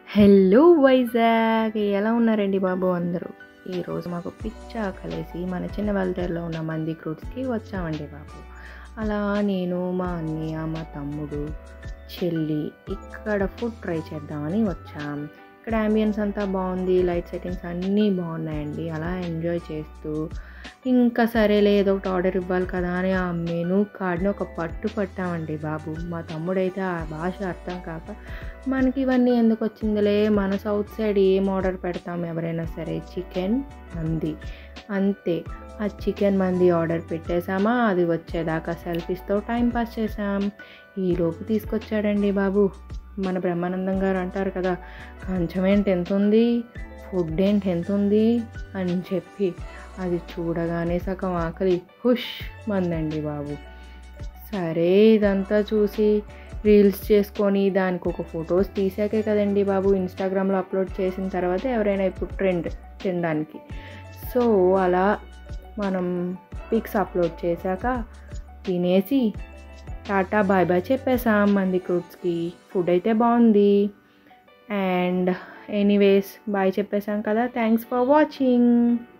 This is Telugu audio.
హలో వైజాగ్ ఎలా ఉన్నారండి బాబు అందరూ ఈరోజు మాకు పిచ్చ కలిసి మన చిన్న వెల్తేరులో ఉన్న మంది క్రూట్స్కి వచ్చామండి బాబు అలా నేను మా అన్నయ్య మా తమ్ముడు చెల్లి ఇక్కడ ఫుడ్ ట్రై చేద్దామని వచ్చాం ఇక్కడ అంబియన్స్ అంతా బాగుంది లైట్ సెట్టింగ్స్ అన్నీ బాగున్నాయండి అలా ఎంజాయ్ చేస్తూ ఇంకా సరేలే ఏదో ఒకటి ఆర్డర్ ఇవ్వాలి కదా అని ఆ మెనూ కార్డ్ని ఒక పట్టు పట్టామండి బాబు మా తమ్ముడైతే ఆ భాష అర్థం కాక మనకి ఇవన్నీ ఎందుకు వచ్చిందిలే మన సౌత్ సైడ్ ఏం ఆర్డర్ పెడతాం ఎవరైనా సరే చికెన్ మంది అంతే ఆ చికెన్ మంది ఆర్డర్ పెట్టేశామా అది వచ్చేదాకా సెల్ఫీస్తో టైం పాస్ చేసాం ఈలోపు తీసుకొచ్చాడండి బాబు మన బ్రహ్మానందం గారు అంటారు కదా కంచం ఏంటి ఎంత ఉంది ఫుడ్ ఏంటి ఎంత ఉంది అని చెప్పి అది చూడగానే సగం ఆకలి హుష్ మందండి బాబు సరే ఇదంతా చూసి రీల్స్ చేసుకొని దానికి ఒక ఫొటోస్ తీసాకే కదండి బాబు ఇన్స్టాగ్రామ్లో అప్లోడ్ చేసిన తర్వాత ఎవరైనా ఇప్పుడు ట్రెండ్ తినడానికి సో అలా మనం పిక్స్ అప్లోడ్ చేశాక తినేసి టాటా బాయ్ బాయ్ చెప్పేసాం మంది క్రూట్స్కి ఫుడ్ అయితే బాగుంది అండ్ ఎనీవేస్ బాయ్ చెప్పేసాం కదా థ్యాంక్స్ ఫర్ వాచింగ్